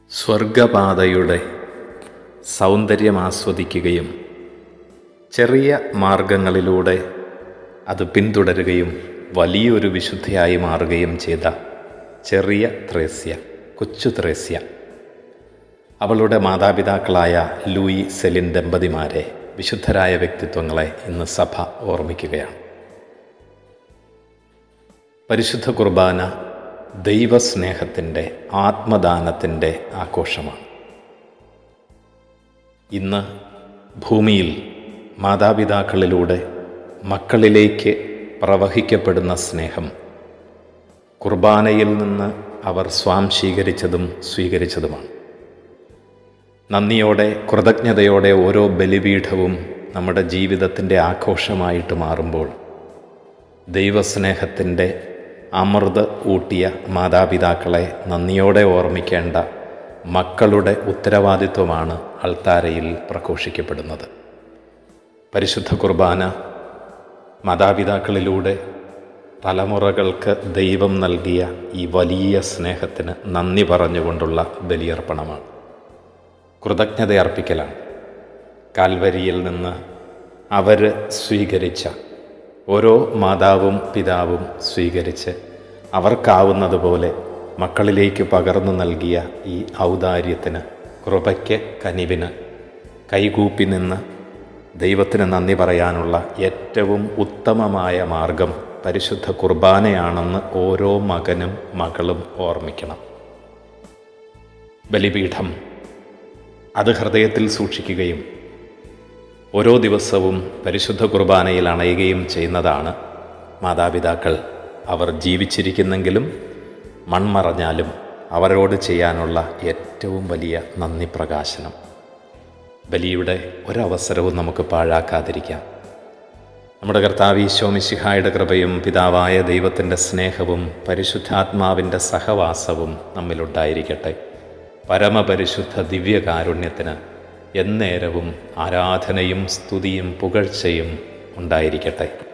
സ്വർഗപാതയുടെ സൗന്ദര്യം ആസ്വദിക്കുകയും ചെറിയ മാർഗങ്ങളിലൂടെ അത് പിന്തുടരുകയും വലിയൊരു വിശുദ്ധയായി മാറുകയും ചെയ്ത ചെറിയ ത്രേസ്യ കൊച്ചു ത്രേസ്യ അവളുടെ മാതാപിതാക്കളായ ലൂയി സെലിൻ ദമ്പതിമാരെ വിശുദ്ധരായ വ്യക്തിത്വങ്ങളെ ഇന്ന് സഭ ഓർമ്മിക്കുകയാണ് പരിശുദ്ധ കുർബാന ദൈവസ്നേഹത്തിൻ്റെ ആത്മദാനത്തിൻ്റെ ആഘോഷമാണ് ഇന്ന് ഭൂമിയിൽ മാതാപിതാക്കളിലൂടെ മക്കളിലേക്ക് പ്രവഹിക്കപ്പെടുന്ന സ്നേഹം കുർബാനയിൽ നിന്ന് അവർ സ്വാംശീകരിച്ചതും സ്വീകരിച്ചതുമാണ് നന്ദിയോടെ കൃതജ്ഞതയോടെ ഓരോ ബലിപീഠവും നമ്മുടെ ജീവിതത്തിൻ്റെ ആഘോഷമായിട്ട് മാറുമ്പോൾ ദൈവസ്നേഹത്തിൻ്റെ അമൃത് ഊട്ടിയ മാതാപിതാക്കളെ നന്ദിയോടെ ഓർമ്മിക്കേണ്ട മക്കളുടെ ഉത്തരവാദിത്വമാണ് അൾത്താരയിൽ പ്രഘോഷിക്കപ്പെടുന്നത് പരിശുദ്ധ കുർബാന മാതാപിതാക്കളിലൂടെ തലമുറകൾക്ക് ദൈവം നൽകിയ ഈ വലിയ സ്നേഹത്തിന് നന്ദി പറഞ്ഞുകൊണ്ടുള്ള ബലിയർപ്പണമാണ് കൃതജ്ഞത അർപ്പിക്കലാണ് കാൽവരിയിൽ നിന്ന് അവർ സ്വീകരിച്ച ഓരോ മാതാവും പിതാവും സ്വീകരിച്ച് അവർക്കാവുന്നതുപോലെ മക്കളിലേക്ക് പകർന്നു നൽകിയ ഈ ഔദാര്യത്തിന് കൃപയ്ക്ക് കനിവിന് കൈകൂപ്പി നിന്ന് ദൈവത്തിന് നന്ദി പറയാനുള്ള ഏറ്റവും ഉത്തമമായ മാർഗം പരിശുദ്ധ കുർബാനയാണെന്ന് ഓരോ മകനും മകളും ഓർമ്മിക്കണം ബലിപീഠം അത് ഹൃദയത്തിൽ സൂക്ഷിക്കുകയും ഓരോ ദിവസവും പരിശുദ്ധ കുർബാനയിൽ അണയുകയും ചെയ്യുന്നതാണ് മാതാപിതാക്കൾ അവർ ജീവിച്ചിരിക്കുന്നെങ്കിലും മൺമറഞ്ഞാലും അവരോട് ചെയ്യാനുള്ള ഏറ്റവും വലിയ നന്ദി പ്രകാശനം ബലിയുടെ ഒരവസരവും നമുക്ക് പാഴാക്കാതിരിക്കാം നമ്മുടെ കർത്താവ് ഈശോമിശിഹായുടെ കൃപയും പിതാവായ ദൈവത്തിൻ്റെ സ്നേഹവും പരിശുദ്ധാത്മാവിൻ്റെ സഹവാസവും നമ്മിലുണ്ടായിരിക്കട്ടെ പരമപരിശുദ്ധ ദിവ്യകാരുണ്യത്തിന് എന്നേരവും ആരാധനയും സ്തുതിയും പുകഴ്ചയും ഉണ്ടായിരിക്കട്ടെ